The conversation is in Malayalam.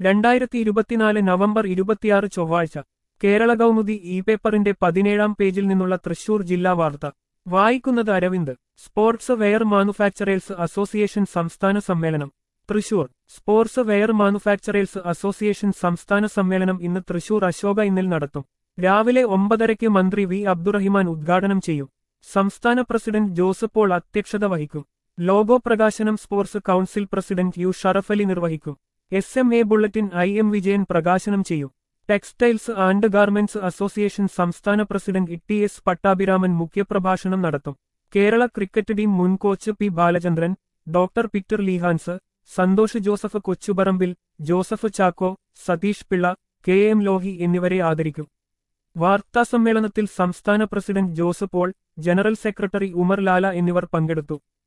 രണ്ടായിരത്തി ഇരുപത്തിനാല് നവംബർ ഇരുപത്തിയാറ് ചൊവ്വാഴ്ച കേരള കൗമുദി ഇ പേപ്പറിന്റെ പതിനേഴാം പേജിൽ നിന്നുള്ള തൃശൂർ ജില്ലാ വാർത്ത വായിക്കുന്നത് Aravind sports wear manufacturers association സംസ്ഥാന സമ്മേളനം Thrissur sports wear manufacturers association സംസ്ഥാന സമ്മേളനം ഇന്ന് തൃശൂർ അശോക ഇന്നിൽ നടത്തും രാവിലെ ഒമ്പതരയ്ക്ക് മന്ത്രി വി അബ്ദുറഹിമാൻ ഉദ്ഘാടനം ചെയ്യും സംസ്ഥാന പ്രസിഡന്റ് ജോസഫ് പോൾ അധ്യക്ഷത വഹിക്കും ലോഗോ പ്രകാശനം sports council president U Sharafali നിർവഹിക്കും S M A bulletin I M Vijayan പ്രകാശനം ചെയ്യും ടെക്സ്റ്റൈൽസ് ആൻഡ് ഗാർമെന്റ്സ് അസോസിയേഷൻ സംസ്ഥാന പ്രസിഡന്റ് ടി എസ് പട്ടാഭിരാമൻ മുഖ്യപ്രഭാഷണം നടത്തും കേരള ക്രിക്കറ്റ് ടീം മുൻ coach P Balachandran doctor Peter ലീഹാൻസ് Santhosh Joseph Kochuparambil Joseph Chacko Satheesh Pillai K M Lohi എന്നിവരെ ആദരിക്കും വാർത്താസമ്മേളനത്തിൽ സംസ്ഥാന president Joseph Paul general secretary Umar Lala എന്നിവർ പങ്കെടുത്തു